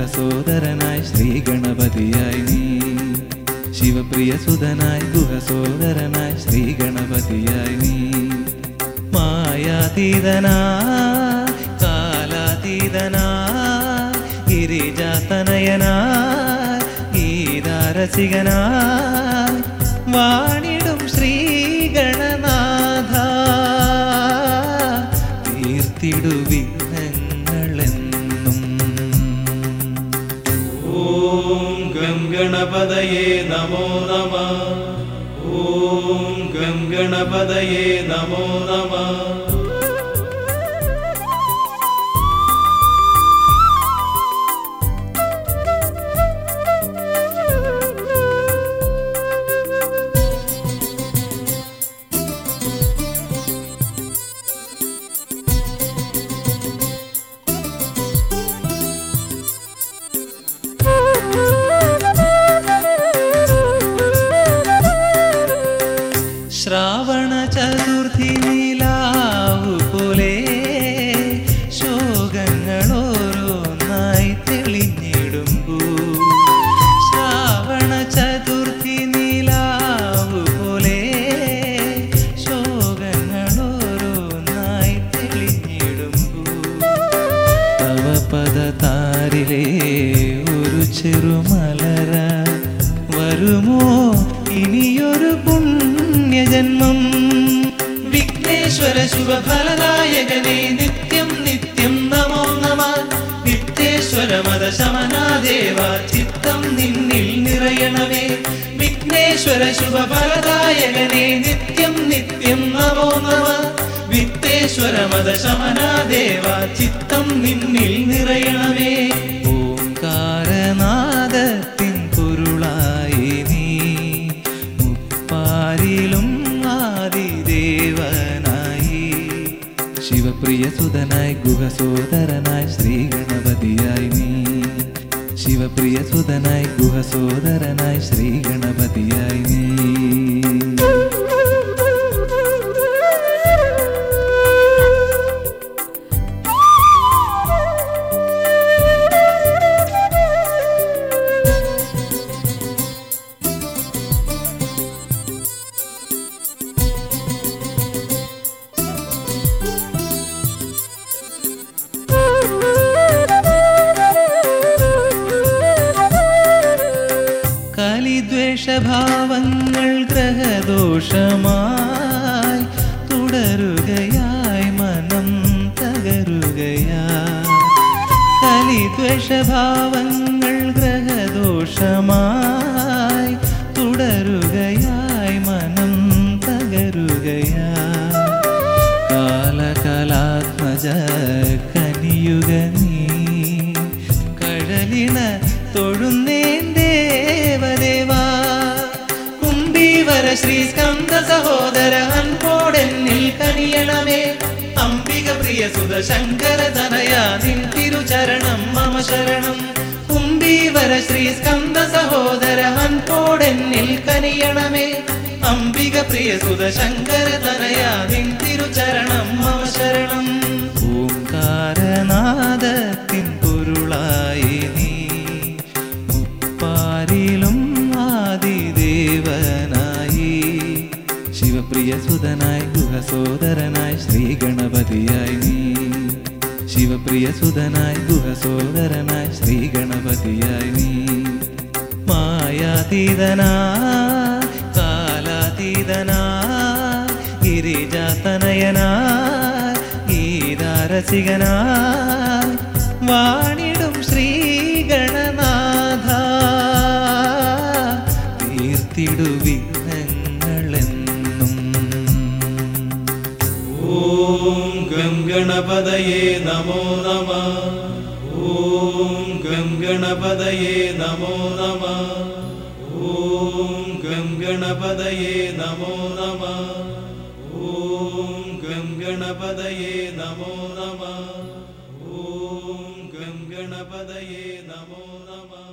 ഗുഹസോദരനായി ശ്രീ ഗണപതിയായി നീ ശിവപ്രിയ സുതനായി ഗുഹസോദരനായി ശ്രീ ഗണപതിയായി നീ മായാതീതനാ കാലാതീതനാ ഗിരിജാതനയനാ ഗീതാരസികനാ വാണിടും ശ്രീ ഗണനാഥ തീർത്തിടുവിഘ്നങ്ങളെന്നും ഓം ഗം ഗണപതയേ നമോ നമ ഓം ഗം ഗണപതയേ നമോ നമ ശ്രാവണ ചതുർത്ഥി നിലാവു പോലെ ശോകങ്ങളോരോന്നായി തെളിഞ്ഞിടുമ്പൂ ശ്രാവണ ചതുർത്ഥി നിലാവു പോലെ ശോകങ്ങളോരോന്നായി തെളിഞ്ഞിടുമ്പൂ തവ പദതാരിലെ ഒരു ചെറുമലര വരുമോ ഇനിയൊരു പുണ്യജന്മം വിഘ്നേശ്വര ശുഭഫലദായകനെ നിത്യം നിത്യം നമോ നമ നിത്യേശ്വര മത ശമനാദേവ ചിത്തം നിന്നിൽ നിറയണമേ വിഘ്നേശ്വര ശുഭഫലദായകനെ നിത്യം നിത്യം നമോ നമ വിത്തേശ്വര മത ശമനാദേവ ചിത്തം നിന്നിൽ നിറയണമേ ഓംകാരനാദത്തിൻ പൊരുളായി നീ മുപ്പാരിലും ആദിദേവനായി ശിവപ്രിയ സുതനായി ഗുഹസോദരനായി ശ്രീ ഗണപതിയായി നീ ശിവപ്രിയ സുതനായി ഗുഹസോദരനായി ശ്രീ ഗണപതിയായി നീ കലിദ്വേഷഭാവങ്ങൾ ഗ്രഹദോഷമായി തുടരുകയായി മനം തകരുകയായി കലിദ്വേഷഭാവങ്ങൾ ഗ്രഹദോഷമായി തുടരുകയായി മനം തകരുകയായി കാലകലാത്മജ കനിയുക നീ കഴലിണ തൊഴുന്നേൻ ദേവദേവാ കുംഭീവര ശ്രീ സ്കന്ദ സഹോദര അൻപോടെന്നിൽ കനിയണമേ അംബിക പ്രിയ സുത ശങ്കര തനയാ നിൻ തിരുചരണം മമ ശരണം കുംഭീവര ശ്രീ സ്കന്ദ സഹോദര അൻപോടെന്നിൽ കനിയണമേ അംബിക പ്രിയ സുത ശങ്കര തനയാ നിൻ തിരുചരണം മമ ശരണം ഓംകാരനാദത്തിൻ പൊരുളായി നീ മുപ്പാരിലും ആദിദേവനായി ശിവപ്രിയ സുതനായി ഗുഹസോദരനായി ശ്രീ ഗണപതിയായി നീ ശിവപ്രിയ സുതനായി ഗുഹസോദരനായി ശ്രീ ഗണപതിയായി നീ മായാതീതനാ കാലാതീതനാ ഗിരിജാതനയനാ ഗീതാരസികനാ വാണിടും ശ്രീ ഗണനാഥ തീർത്തിടുവിഘ്നങ്ങളെന്നും ഓം ഗം ഗണപതയേ നമോ നമ ഓം ഗം ഗണപതയേ നമോ നമ ഓം ഗം ഗണപതയേ നമോ നമ ഓം ഗം ഗണപതയേ നമോ നമ ഓം ഗം ഗണപതയേ നമോ നമ